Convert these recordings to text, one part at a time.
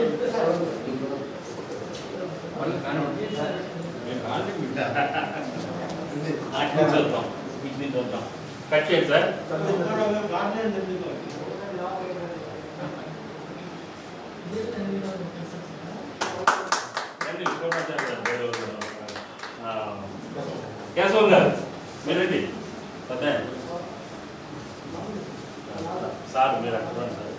అట్లా చూద్దాం ఇది చూద్దాం కట్ చేయండి సార్ రండి, ఫోటో చేద్దాం. మీరు, ఆ, కేశవ్ గారు మీరండి అదే సార్ మీరు అక్కడ రండి సార్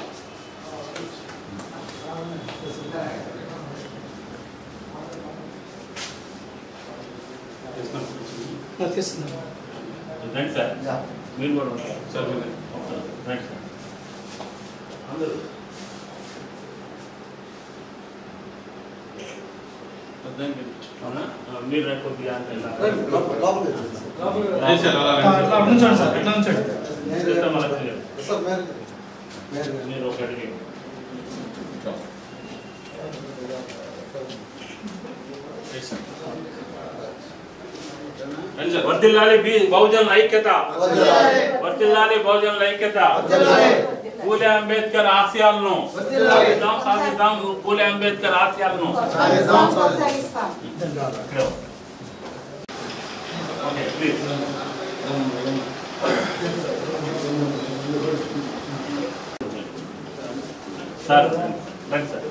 రండి సార్ మీరు కూడా ఉంటారు సార్ రండి సార్ అందరూ అవునా? ఆ, మీరు రండి కొద్దిగా అంటే ఇలా. చెప్తాం అలా చేయండి. మీరు ఒకటి వర్దిల్లాలి బి బహుజన్ ఐక్యత వర్దిల్లాలి బహుజన్ ఐక్యత పూలే అంబేద్కర్ ఆశయాలను సాధిద్దాం సాధిద్దాం పూలే అంబేద్కర్ ఆశయాలను ఇక్కడ. ఓకే ప్లీజ్ సార్ రండి సార్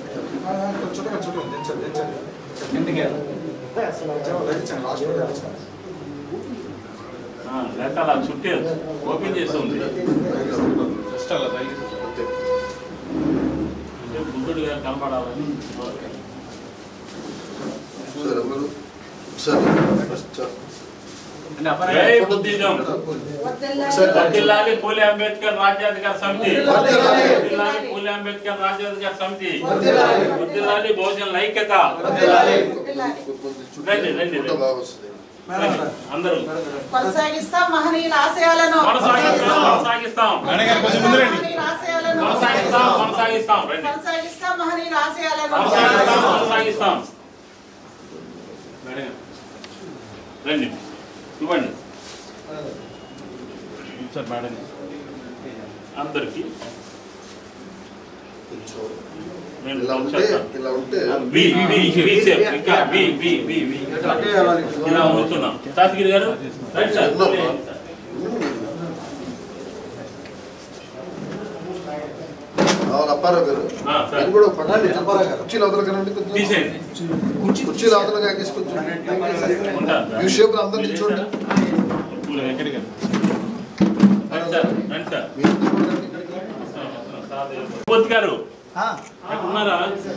ఆ, లేక అలా చుట్టే ఓపెన్ చేసి ఉంది అంటే బుద్ధుడిగా కనపడాలని జై బుద్ధిజం వర్ధిల్లాలి పూలే అంబేద్కర్ రాజ్యాధికార సమితి వర్ధిల్లాలి పూలే అంబేద్కర్ రాజ్యాధికార సమితి వర్ధిల్లాలి బహుజన ఐక్యత రండి రండి రండి. రండి. అందరూ కొనసాగిస్తాం మహనీయుల ఆశయాలను కొనసాగిస్తాం కొనసాగిస్తాం మహనీయుల ఆశయాలను కొనసాగిస్తాం కొనసాగిస్తాం రండి కొనసాగిస్తాం మహనీయుల ఆశయాలను కొనసాగిస్తాం కొనసాగిస్తాం రండి ఇవ్వండి సార్ మేడం అందరికి నేను ఇలా ఉంటే చెప్తాను. ఇలా ఉంటే వి వి వి సేఫ్ ఇంకా వి వి వి వి ఇలా ఉంచుతున్నాం శాసగిరి గారు రైట్ సార్ అవును అప్పారావు గారు ఆ, సార్. నేను కూడా పట్టాలి కుర్చీలు అవతల కనండి కొంచెం తీసేయండి కుర్చీలు అవతల కాకేసి కొంచెం ఉంటాను సార్. ఈ షేప్ లో అందరినీ చూడండి పూలు వెంకట గారు రండి సార్ రండి సార్ మీరు కూడా ఇక్కడికి. గురుమూర్తి గారు ఉన్నారా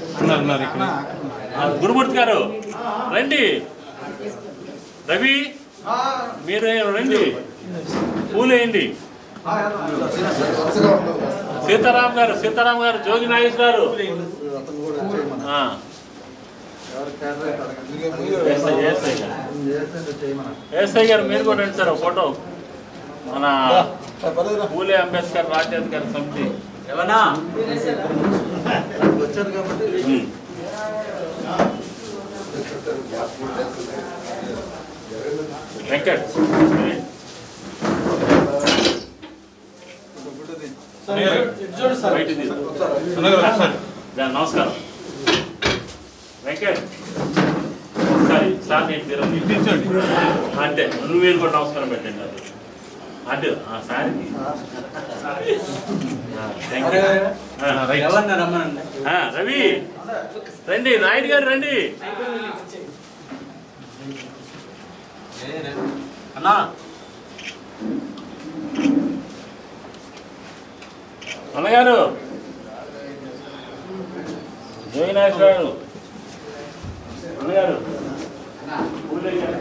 ఆ, గురుమూర్తి గారు రండి రవి మీరు రండి పూలు వేయండి వరుసగా ఉండవు సీతారాం గారు సీతారాం గారు జోగి నాగేష్ గారు అతను కూడా చేయమని ఆ, ఎస్ఐ ఎస్ఐ గారు. ఎస్ఐ గారు మీరు కూడా రండి సార్ ఒక ఫోటో మన పూలే అంబేద్కర్ రాజ్యాధికార సమితి వచ్చారు కాబట్టి ఉమ్. వెంకట్ బయటికి తీసు. రా, నమస్కారం వెంకట్ ఒకసారి సార్ నేను తీరం ఇప్పించండి అంటే నువ్వు కూడా నమస్కారం పెట్టండి అది అంటే ఆ సార్కి ఆ, థాంక్ యూ. ఆ, రైట్. ఆ, రవి రండి నాయుడు గారు రండి అన్నా అన్నగారు జోగి నాయక్ గారు అన్నగారు ఊళ్ళో గారు.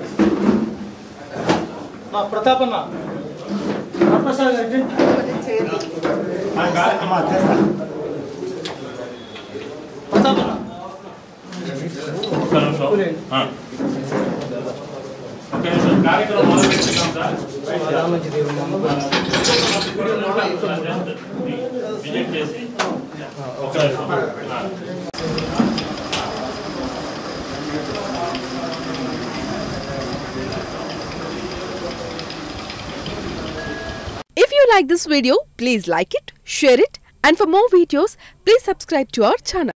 ప్రతాప్ అన్న ప్రసాద్ గారికి ప్రతాప్ అన్న ఒక్క నిమిషం. ఆ. ఒక్క నిమిషం. కార్యక్రమం మొదలు పెట్టుకుందాం సార్. విజిట్ చేసి ఒక్క నిమిషం. ఆ. If you like this video, please like it, share it And for more videos, please subscribe to our channel.